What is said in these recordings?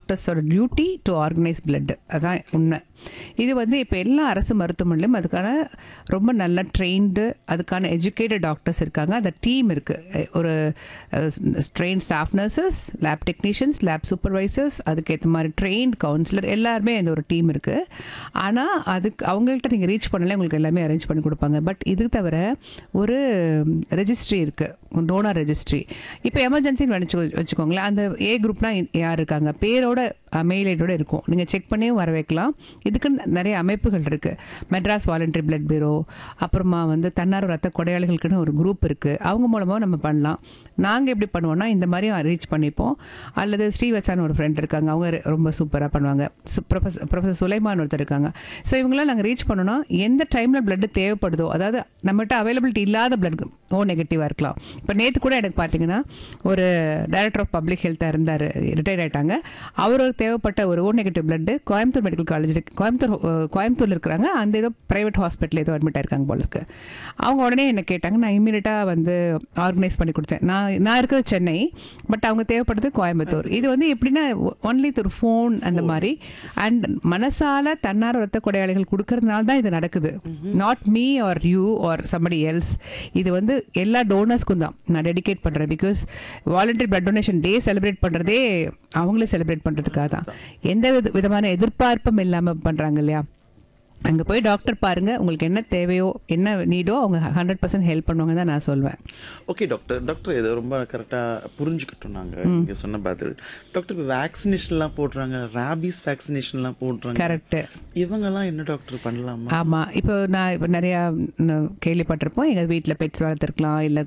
டாக்டர்ஸோட duty to organise blood அதான் உண்மை இது வந்து இப்போ எல்லா அரசு மருத்துவமனையிலும் அதுக்கான ரொம்ப நல்ல ட்ரெயின்டு அதுக்கான எஜுகேட்டட் டாக்டர்ஸ் இருக்காங்க அந்த டீம் இருக்குது ஒரு train staff nurses lab technicians lab supervisors அதுக்கேற்ற மாதிரி ட்ரெயின்ட் கவுன்சிலர் எல்லாருமே இந்த ஒரு டீம் இருக்குது ஆனால் அதுக்கு அவங்கள்ட்ட நீங்கள் ரீச் பண்ணல உங்களுக்கு எல்லாமே அரேஞ்ச் பண்ணி கொடுப்பாங்க பட் இது தவிர ஒரு ரெஜிஸ்ட்ரி இருக்குது டோனர் ரெஜிஸ்ட்ரி இப்போ எமர்ஜென்சின்னு நினச்சி வச்சுக்கோங்களேன் அந்த ஏ குரூப்னா யார் இருக்காங்க பேரோட மெயில் ஐடியோட இருக்கும் நீங்கள் செக் பண்ணியும் வர வைக்கலாம் இதுக்கு நிறைய அமைப்புகள் இருக்குது மெட்ராஸ் வாலண்டரி பிளட் பீரோ அப்புறமா வந்து தன்னார்வ ரத்த கொடையாளிகளுக்குன்னு ஒரு குரூப் இருக்குது அவங்க மூலமாக நம்ம பண்ணலாம் நாங்கள் எப்படி பண்ணுவோம்னா இந்த மாதிரியும் ரீச் பண்ணிப்போம் அல்லது ஸ்ரீவத்சான்னு ஒரு ஃப்ரெண்ட் இருக்காங்க அவங்க ரெ- ரொம்ப சூப்பராக பண்ணுவாங்க சு- ப்ரொஃபஸர் ப்ரொஃபஸர் சுலைமான் ஒருத்தர் இருக்காங்க ஸோ இவங்களாம் நாங்கள் ரீச் பண்ணோன்னா எந்த டைமில் blood தேவைப்படுதோ அதாவது நம்மகிட்ட அவைலபிலிட்டி இல்லாத பிளட் ஓ நெகட்டிவாக இருக்கலாம் இப்போ நேற்று கூட எனக்கு பார்த்தீங்கன்னா ஒரு டைரக்டர் ஆஃப் பப்ளிக் ஹெல்த்தாக இருந்தார் ரிட்டையர் ஆயிட்டாங்க அவருக்கு தேவைப்பட்ட ஒரு O negative blood Coimbatore medical college Coimbatore அஹ், கோயம்புத்தூர்ல இருக்கிறாங்க அந்த ஏதோ ப்ரைவேட் ஹாஸ்பிட்டல் ஏதோ அட்மிட் ஆயிருக்காங்க போல இருக்கு அவங்க உடனே என்ன கேட்டாங்க நான் இமீடியட்டாக வந்து ஆர்கனைஸ் பண்ணி கொடுத்தேன் நான் நான் இருக்கிறது சென்னை பட் அவங்க தேவைப்படுறது கோயம்புத்தூர் இது வந்து எப்படின்னா ஒன்லி ஒரு ஃபோன் அந்த மாதிரி அண்ட் மனசால தன்னார்வ ரத்த கொடையாளிகள் கொடுக்கறதுனால தான் இது நடக்குது not me or you or somebody else இது வந்து எல்லா டோனர்ஸ்க்கும் தான் நான் டெடிகேட் பண்ணுறேன் because voluntary blood donation day celebrate பண்ணுறதே அவங்களே செலிப்ரேட் பண்ணுறதுக்காக தான் எந்த வித விதமான எதிர்பார்ப்பும் இல்லாமல் பண்ணுறாங்க இல்லையா அங்கே போய் டாக்டர் பாருங்க உங்களுக்கு என்ன தேவையோ என்ன நீடோ அவங்க ஹண்ட்ரட் பர்சன்ட் ஹெல்ப் பண்ணுவாங்க தான் நான் சொல்வேன் ஓகே டாக்டர் டாக்டர் இதை ரொம்ப கரெக்டாக புரிஞ்சுக்கிட்டோம் நாங்கள் நீங்கள் சொன்ன பதில் டாக்டர் இப்போ வேக்சினேஷன்லாம் போடுறாங்க ரேபிஸ் வேக்சினேஷன்லாம் போடுறாங்க கரெக்டு இவங்கெல்லாம் என்ன டாக்டர் பண்ணலாமா ஆமாம் இப்போ நான் இப்போ நிறையா ந- கேள்விப்பட்டிருப்போம் எங்கள் வீட்டில் பெட்ஸ் வளர்த்துருக்கலாம் இல்லை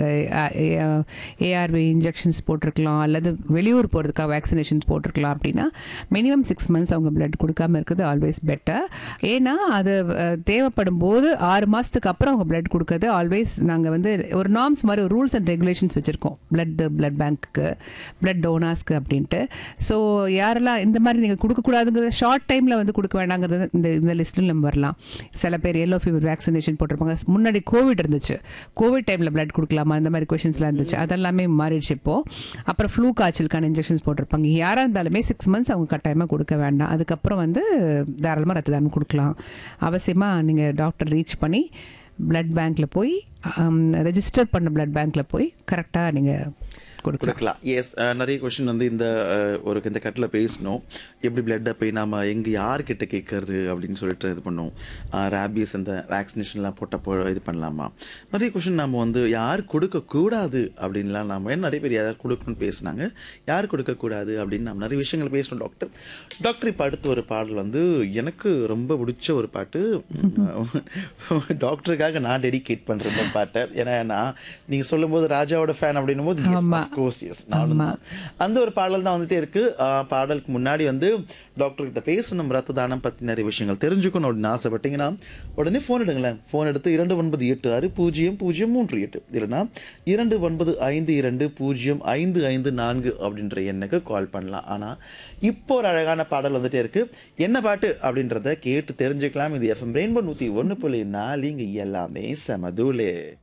ஏஆர்வி இன்ஜெக்ஷன்ஸ் போட்டிருக்கலாம் அல்லது வெளியூர் போகிறதுக்காக வேக்சினேஷன்ஸ் போட்டிருக்கலாம் அப்படின்னா மினிமம் சிக்ஸ் மந்த்ஸ் அவங்க blood கொடுக்காம இருக்குது ஆல்வேஸ் பெட்டர் ஏன்னா அது அஹ், தேவைப்படும் போது ஆறு மாதத்துக்கு அப்புறம் அவங்க blood கொடுக்கறது ஆல்வேஸ் நாங்கள் வந்து ஒரு நார்ம்ஸ் மாதிரி ஒரு ரூல்ஸ் அண்ட் ரெகுலேஷன்ஸ் வச்சுருக்கோம் blood blood பேங்க்குக்கு blood டோனாஸ்க்கு அப்படின்ட்டு ஸோ யாரெல்லாம் இந்த மாதிரி நீங்கள் கொடுக்கக்கூடாதுங்கிறத ஷார்ட் டைமில் வந்து கொடுக்க வேண்டாங்கிறது இந்த இந்த லிஸ்ட்டில் நம்ம வரலாம் சில பேர் எல்லோ ஃபீவர் வேக்சினேஷன் போட்டிருப்பாங்க முன்னாடி கோவிட் இருந்துச்சு கோவிட் டைமில் blood கொடுக்கலாமா இந்த மாதிரி கொஷின்ஸ்லாம் இருந்துச்சு அதெல்லாமே மாறிடுச்சு இப்போ அப்புறம் ஃப்ளூ காய்ச்சலுக்கான இன்ஜெக்ஷன்ஸ் போட்டிருப்பாங்க யாராக இருந்தாலுமே சிக்ஸ் மந்த்ஸ் அவங்க கட்டாயமாக கொடுக்க வேண்டாம் அதுக்கப்புறம் வந்து தாராளமாக ரத்த தானம் கொடுக்கலாம் அவசியமாக நீங்கள் டாக்டர் ரீச் பண்ணி பிளட் பேங்க்கில் போய் ரெஜிஸ்டர் பண்ண பிளட் பேங்க்கில் போய் கரெக்டாக நீங்கள் கொடுக்கலாம் கொடுக்கலாம் எஸ் நிறைய கொஷின் வந்து இந்த அஹ், ஒரு இந்த கட்டில் பேசணும் எப்படி பிளட்டை போய் நாம எங்கே யார்கிட்ட கேட்கறது அப்படின்னு சொல்லிட்டு இது பண்ணுவோம் ரேபிஸ் அந்த வேக்சினேஷன்லாம் போட்டப்போ இது பண்ணலாமா நிறைய கொஷின் நம்ம வந்து யார் கொடுக்கக்கூடாது அப்படின்லாம் நாம ஏன்னா நிறைய பேர் யார் கொடுக்கணும்னு பேசுனாங்க யார் கொடுக்கக்கூடாது அப்படின்னு நம்ம நிறைய விஷயங்கள் பேசணும் டாக்டர் டாக்டர் இப்போ அடுத்த ஒரு பாடல் வந்து எனக்கு ரொம்ப பிடிச்ச ஒரு பாட்டு டாக்டருக்காக நான் டெடிகேட் பண்ணுற இந்த பாட்டை ஏன்னா நான் நீங்கள் சொல்லும்போது ராஜாவோட ஃபேன் அப்படின்னும் போது ஆமா. கோர்ஸ் எஸ் நானும் தான். அந்த ஒரு பாடல் தான் வந்துட்டே இருக்கு ஆஹ் பாடலுக்கு முன்னாடி வந்து டாக்டர் கிட்ட பேசணும் ரத்த தானம் பத்தி நிறைய விஷயங்கள் தெரிஞ்சுக்கணும் அப்படின்னு ஆசைப்பட்டீங்கன்னா உடனே ஃபோன் எடுங்களேன் ஃபோன் எடுத்து இரண்டு ஒன்பது எட்டு ஆறு பூஜ்ஜியம் பூஜ்ஜியம் மூன்று எட்டு இல்லைன்னா இரண்டு ஒன்பது ஐந்து இரண்டு பூஜ்ஜியம் ஐந்து ஐந்து நான்கு அப்படின்ற எண்ணுக்கு கால் பண்ணலாம் ஆனா இப்போ ஒரு அழகான பாடல் வந்துட்டே இருக்கு என்ன பாட்டு அப்படின்றத கேட்டு தெரிஞ்சுக்கலாம் இது எஃப்எம் ரெயின்போ நூத்தி ஒன்று புள்ளி நாலு இங்க எல்லாமே சமதூலே